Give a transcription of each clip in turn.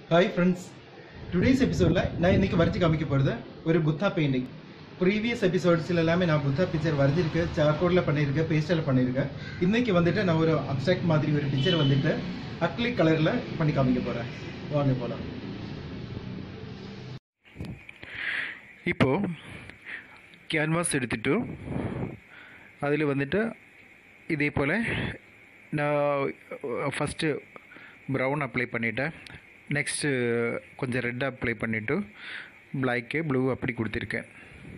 hi friends today's எபிசோடில் நான் இன்னைக்கு வரைஞ்சி காமிக்க போகிறது ஒரு புத்தா பெயிண்டிங் ப்ரீவியஸ் எபிசோட்ஸில் எல்லாமே நான் புத்தா பிக்சர் வரைஞ்சிருக்கேன் சார்கோடில் பண்ணியிருக்கேன் பேஸ்டில் பண்ணியிருக்கேன் இன்னைக்கு வந்துட்டு நான் ஒரு அப்சாக்ட் மாதிரி ஒரு பிக்சர் வந்துட்டு அக்லிக் கலரில் பண்ணி காமிக்க போகிறேன் வாங்க போகலாம் இப்போது கேன்வாஸ் எடுத்துட்டு அதில் வந்துட்டு இதே போல் நான் ஃபஸ்ட்டு ப்ரௌன் அப்ளை பண்ணிட்டேன் நெக்ஸ்ட்டு கொஞ்சம் ரெட் அப்ளை பண்ணிவிட்டு பிளாக்கு ப்ளூ அப்படி கொடுத்துருக்கேன்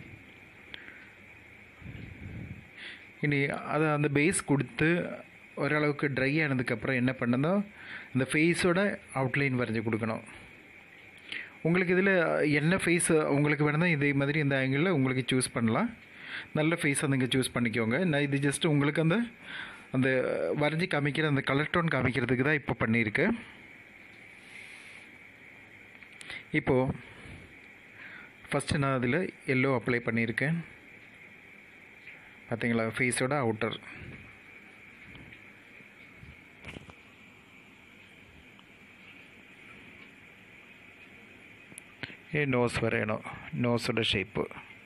இனி அதை அந்த பேஸ் கொடுத்து ஓரளவுக்கு ட்ரை ஆனதுக்கப்புறம் என்ன பண்ணணும் அந்த ஃபேஸோட அவுட்லைன் வரைஞ்சி கொடுக்கணும் உங்களுக்கு இதில் என்ன ஃபேஸ் உங்களுக்கு வேணும்னா இதே மாதிரி இந்த ஆங்கிளில் உங்களுக்கு சூஸ் பண்ணலாம் நல்ல ஃபேஸை நீங்கள் சூஸ் பண்ணிக்கோங்க நான் இது ஜஸ்ட் உங்களுக்கு அந்த அந்த வரைஞ்சி காமிக்கிற அந்த கலர் டோன் காமிக்கிறதுக்கு தான் இப்போ பண்ணியிருக்கேன் இப்போது ஃபஸ்ட்டு நான் அதில் எல்லோ அப்ளை பண்ணியிருக்கேன் பார்த்தீங்களா ஃபேஸோட அவுட்டர் ஏ நோஸ் வரையணும் நோஸோட ஷேப்பு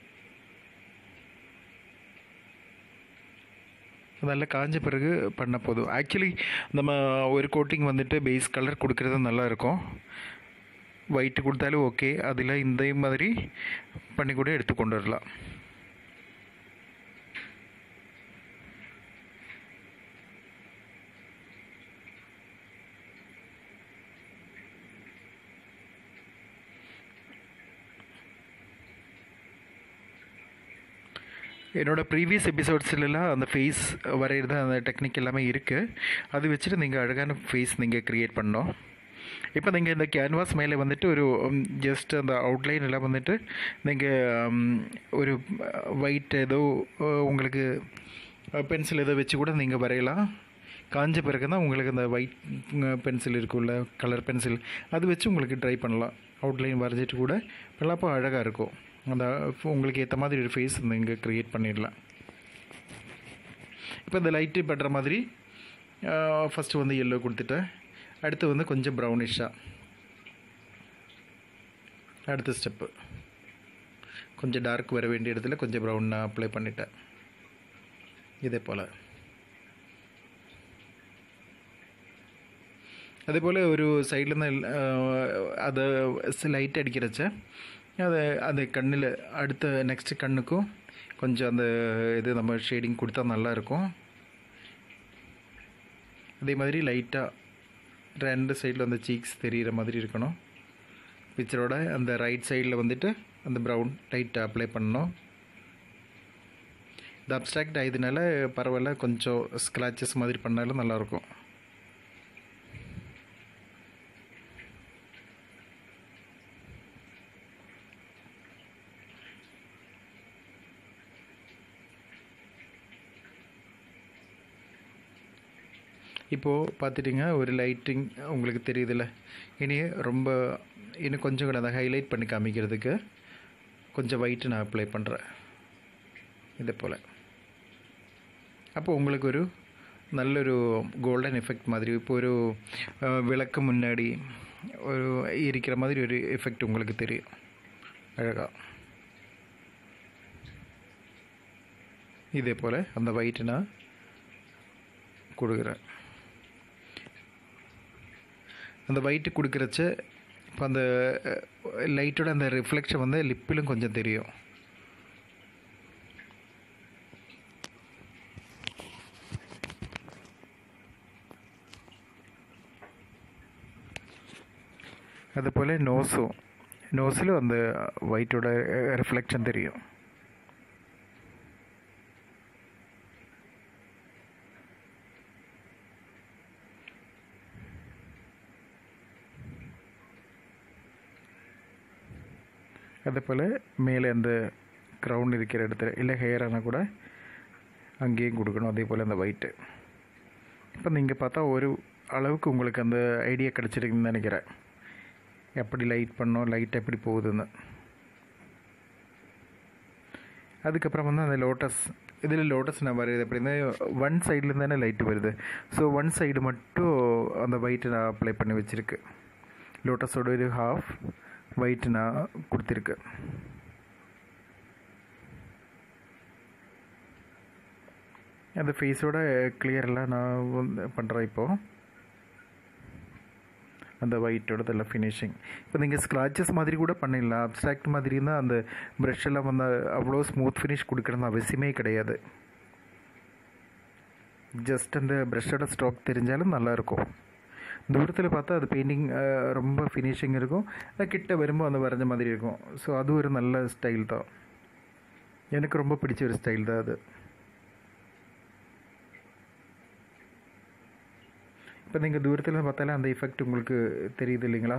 நல்லா காஞ்ச பிறகு பண்ண போதும் ஆக்சுவலி நம்ம ஒரு கோட்டிங் வந்துட்டு பேஸ் கலர் கொடுக்குறது நல்லா இருக்கும் ஒயிட் கொடுத்தாலும் ஓகே அதில் இந்த மாதிரி பண்ணி கூட எடுத்து கொண்டு வரலாம் என்னோடய ப்ரீவியஸ் எபிசோட்ஸ்லாம் அந்த ஃபேஸ் வரைகிறது அந்த டெக்னிக் எல்லாமே இருக்குது அது வச்சுட்டு நீங்கள் அழகான ஃபேஸ் நீங்கள் க்ரியேட் பண்ணோம் இப்போ நீங்கள் இந்த கேன்வாஸ் மேலே வந்துட்டு ஒரு ஜஸ்ட் அந்த அவுட்லைன் எல்லாம் வந்துட்டு நீங்கள் ஒரு ஒயிட் ஏதோ உங்களுக்கு பென்சில் ஏதோ வச்சு கூட நீங்கள் வரையலாம் காஞ்ச பிறகு தான் உங்களுக்கு அந்த ஒயிட் பென்சில் இருக்குல்ல கலர் பென்சில் அது வச்சு உங்களுக்கு ட்ரை பண்ணலாம் அவுட்லைன் வரைஞ்சிட்டு கூட அப்போ அழகாக இருக்கும் அந்த உங்களுக்கு ஏற்ற மாதிரி ஒரு ஃபேஸ் நீங்கள் க்ரியேட் பண்ணிடலாம் இப்போ இந்த லைட்டு படுற மாதிரி ஃபஸ்ட்டு வந்து எல்லோ கொடுத்துட்டேன் அடுத்து வந்து கொஞ்சம் ப்ரௌனிஷாக அடுத்த ஸ்டெப்பு கொஞ்சம் டார்க் வர வேண்டிய இடத்துல கொஞ்சம் ப்ரௌன் அப்ளை பண்ணிட்டேன் இதே போல் அதே போல் ஒரு சைட்லேருந்து அதை லைட் அடிக்கிறச்ச அது அது கண்ணில் அடுத்த நெக்ஸ்ட்டு கண்ணுக்கும் கொஞ்சம் அந்த இது நம்ம ஷேடிங் கொடுத்தா நல்லாயிருக்கும் அதே மாதிரி லைட்டாக ரெண்டு சைடில் அந்த சீக்ஸ் தெரிகிற மாதிரி இருக்கணும் பிக்சரோட அந்த ரைட் சைடில் வந்துட்டு அந்த ப்ரௌன் லைட்டாக அப்ளை பண்ணணும் இது அப்ட்ராக்ட் ஆகியதுனால பரவாயில்ல கொஞ்சம் ஸ்க்ராச்சஸ் மாதிரி பண்ணாலும் நல்லாயிருக்கும் இப்போது பார்த்துட்டிங்க ஒரு லைட்டிங் உங்களுக்கு தெரியுதுல்ல இனி ரொம்ப இன்னும் கொஞ்சம் கூட அதை ஹைலைட் பண்ணி காமிக்கிறதுக்கு கொஞ்சம் ஒயிட்டு நான் அப்ளை பண்ணுறேன் இதே போல் அப்போ உங்களுக்கு ஒரு நல்லொரு கோல்டன் எஃபெக்ட் மாதிரி இப்போ ஒரு விளக்கு முன்னாடி ஒரு இருக்கிற மாதிரி ஒரு எஃபெக்ட் உங்களுக்கு தெரியும் அழகாக இதே போல் அந்த ஒயிட்டு நான் கொடுக்குறேன் அந்த ஒயிட்டு கொடுக்குறச்ச இப்போ அந்த லைட்டோட அந்த ரிஃப்ளெக்ஷன் வந்து லிப்பிலும் கொஞ்சம் தெரியும் அதுபோல் நோஸும் நோஸிலும் அந்த ஒயிட்டோட ரிஃப்ளெக்ஷன் தெரியும் அதே போல் மேலே அந்த க்ரௌன் இருக்கிற இடத்துல இல்லை ஹேரானா கூட அங்கேயும் கொடுக்கணும் அதே போல் அந்த ஒயிட்டு இப்போ நீங்கள் பார்த்தா ஒரு அளவுக்கு உங்களுக்கு அந்த ஐடியா கிடச்சிருக்குன்னு நினைக்கிறேன் எப்படி லைட் பண்ணோம் லைட் எப்படி போகுதுன்னு அதுக்கப்புறம் வந்து அந்த லோட்டஸ் இதில் லோட்டஸ் நான் வருது அப்படின்னா ஒன் சைட்லேருந்து தானே லைட்டு வருது ஸோ ஒன் சைடு மட்டும் அந்த ஒயிட்டு நான் அப்ளை பண்ணி வச்சுருக்கு லோட்டஸோட ஒரு ஹாஃப் ஒயிட் நான் கொடுத்துருக்கு அந்த ஃபேஸோட கிளியரெல்லாம் நான் வந்து பண்ணுறேன் இப்போது அந்த ஒயிட்டோட இதெல்லாம் ஃபினிஷிங் இப்போ நீங்கள் ஸ்க்ராச்சஸ் மாதிரி கூட பண்ணிடலாம் அப்ட்ராக்ட் மாதிரி இருந்தால் அந்த ப்ரஷ் எல்லாம் வந்து அவ்வளோ ஸ்மூத் ஃபினிஷ் கொடுக்கணும்னு அவசியமே கிடையாது ஜஸ்ட் அந்த ப்ரஷ்ஷோட ஸ்ட்ரோக் தெரிஞ்சாலும் நல்லாயிருக்கும் தூரத்தில் பார்த்தா அது பெயிண்டிங் ரொம்ப ஃபினிஷிங் இருக்கும் அது கிட்ட வரும்போது அந்த வரைஞ்ச மாதிரி இருக்கும் ஸோ அது ஒரு நல்ல ஸ்டைல் தான் எனக்கு ரொம்ப பிடிச்ச ஒரு ஸ்டைல் தான் அது இப்போ நீங்கள் தூரத்தில் பார்த்தாலே அந்த எஃபெக்ட் உங்களுக்கு தெரியுது இல்லைங்களா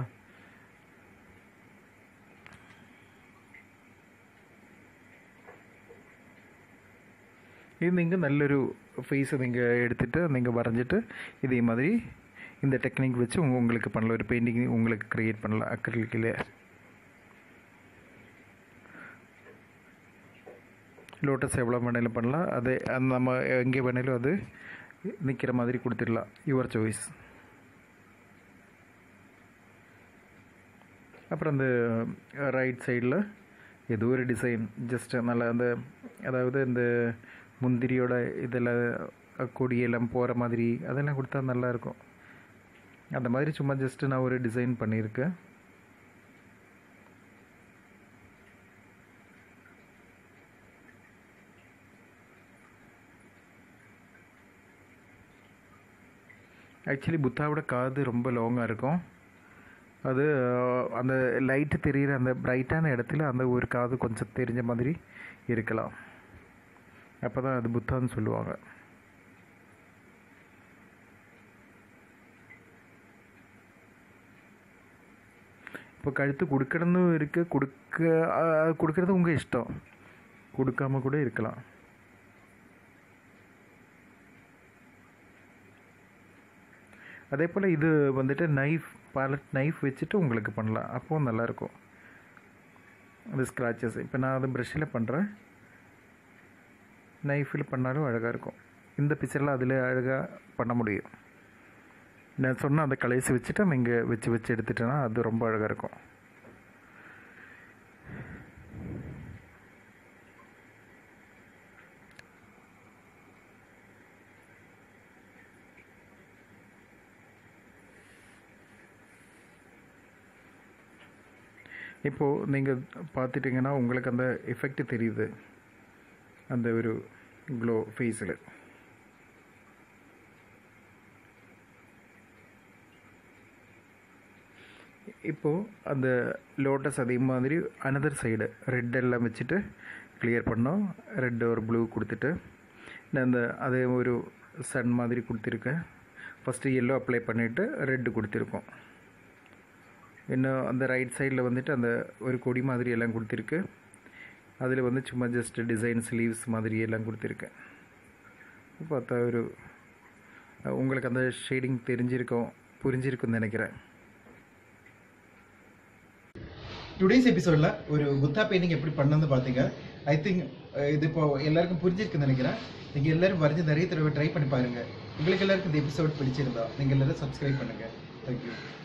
இது நீங்கள் நல்லொரு ஃபேஸை நீங்கள் எடுத்துகிட்டு நீங்கள் வரைஞ்சிட்டு இதே மாதிரி இந்த டெக்னிக் வச்சு உங்க உங்களுக்கு பண்ணலாம் ஒரு பெயிண்டிங் உங்களுக்கு க்ரியேட் பண்ணலாம் அக்ரிலிக்கில் லோட்டஸ் எவ்வளோ வேணாலும் பண்ணலாம் அதே அந்த நம்ம எங்கே வேணாலும் அது நிற்கிற மாதிரி கொடுத்துடலாம் யுவர் சாய்ஸ் அப்புறம் அந்த ரைட் சைடில் ஏதோ ஒரு டிசைன் ஜஸ்ட் நல்ல அந்த அதாவது இந்த முந்திரியோட இதில் கொடியெல்லாம் போகிற மாதிரி அதெல்லாம் கொடுத்தா நல்லாயிருக்கும் அந்த மாதிரி சும்மா ஜஸ்ட்டு நான் ஒரு டிசைன் பண்ணியிருக்கேன் ஆக்சுவலி புத்தாவோட காது ரொம்ப லாங்காக இருக்கும் அது அந்த லைட்டு தெரிகிற அந்த பிரைட்டான இடத்துல அந்த ஒரு காது கொஞ்சம் தெரிஞ்ச மாதிரி இருக்கலாம் அப்போ தான் அது புத்தான்னு சொல்லுவாங்க இப்போ கழுத்து கொடுக்கணும்னு இருக்கு கொடுக்க கொடுக்கறது உங்கள் இஷ்டம் கொடுக்காம கூட இருக்கலாம் அதே போல் இது வந்துட்டு நைஃப் பேலட் நைஃப் வச்சுட்டு உங்களுக்கு பண்ணலாம் அப்போவும் நல்லாயிருக்கும் அந்த ஸ்க்ராச்சஸ் இப்போ நான் அது ப்ரஷ்ஷில் பண்ணுறேன் நைஃபில் பண்ணாலும் அழகாக இருக்கும் இந்த பிக்சரில் அதில் அழகாக பண்ண முடியும் நான் சொன்ன அந்த கலைசி வச்சுட்டு நீங்கள் வச்சு வச்சு எடுத்துட்டேன்னா அது ரொம்ப அழகாக இருக்கும் இப்போது நீங்கள் பார்த்துட்டிங்கன்னா உங்களுக்கு அந்த எஃபெக்ட் தெரியுது அந்த ஒரு க்ளோ ஃபேஸில் இப்போது அந்த லோட்டஸ் அதே மாதிரி அனதர் சைடு ரெட் எல்லாம் வச்சுட்டு கிளியர் பண்ணோம் ரெட் ஒரு ப்ளூ கொடுத்துட்டு நான் அந்த அதே ஒரு சன் மாதிரி கொடுத்துருக்கேன் ஃபஸ்ட்டு எல்லோ அப்ளை பண்ணிவிட்டு ரெட்டு கொடுத்துருக்கோம் இன்னும் அந்த ரைட் சைடில் வந்துட்டு அந்த ஒரு கொடி மாதிரி எல்லாம் கொடுத்துருக்கு அதில் வந்து சும்மா ஜஸ்ட் டிசைன் ஸ்லீவ்ஸ் மாதிரி எல்லாம் கொடுத்துருக்கேன் பார்த்தா ஒரு உங்களுக்கு அந்த ஷேடிங் தெரிஞ்சிருக்கும் புரிஞ்சிருக்கும்னு நினைக்கிறேன் டுடேஸ் எபிசோடில் ஒரு புத்தா பெயிண்டிங் எப்படி பண்ணணும்னு பார்த்தீங்க ஐ திங்க் இது இப்போ எல்லாருக்கும் புரிஞ்சிருக்குன்னு நினைக்கிறேன் நீங்கள் எல்லாரும் வரைஞ்சு நிறைய தடவை ட்ரை பண்ணி பாருங்க உங்களுக்கு எல்லாருக்கும் இந்த எபிசோட் பிடிச்சிருந்தா நீங்கள் எல்லாரும் சப்ஸ்கிரைப் பண்ணுங்கள் தேங்க்யூ